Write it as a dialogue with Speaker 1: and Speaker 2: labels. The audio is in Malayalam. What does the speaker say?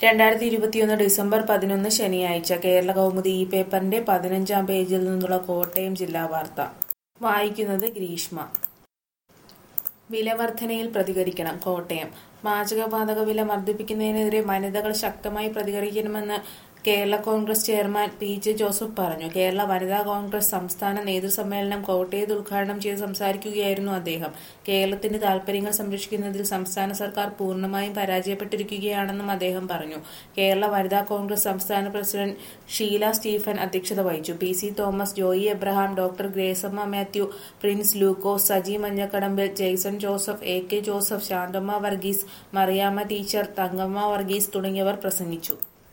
Speaker 1: രണ്ടായിരത്തി ഇരുപത്തിയൊന്ന് ഡിസംബർ പതിനൊന്ന് ശനിയാഴ്ച കേരള കൗമുദി ഈ പേപ്പറിന്റെ പതിനഞ്ചാം പേജിൽ നിന്നുള്ള കോട്ടയം ജില്ലാ വാർത്ത വായിക്കുന്നത് ഗ്രീഷ്മ വിലവർധനയിൽ പ്രതികരിക്കണം കോട്ടയം പാചകവാതക വില വർദ്ധിപ്പിക്കുന്നതിനെതിരെ വനിതകൾ ശക്തമായി പ്രതികരിക്കണമെന്ന് Kerala Congress chairman P J Joseph പറഞ്ഞു കേരള വനിതാ കോൺഗ്രസ് സംസ്ഥാന നേതൃസമ്മേളനം കോട്ടയത്ത് ഉദ്ഘാടനം ചെയ്ത് സംസാരിക്കുകയായിരുന്നു അദ്ദേഹം കേരളത്തിന്റെ താൽപര്യങ്ങൾ സംരക്ഷിക്കുന്നതിൽ സംസ്ഥാന സർക്കാർ പൂർണ്ണമായും പരാജയപ്പെട്ടിരിക്കുകയാണെന്നും അദ്ദേഹം പറഞ്ഞു കേരള വനിതാ കോൺഗ്രസ് സംസ്ഥാന പ്രസിഡന്റ് ഷീല സ്റ്റീഫൻ അധ്യക്ഷത വഹിച്ചു P C Thomas Joy Abraham doctor Gracamma Mathew Prince Lukose Saji Manjakkadambil Jaison Joseph A K Joseph Shanthamma Varghese Mariyamma teacher Thankamma Varghese തുടങ്ങിയവർ പ്രസംഗിച്ചു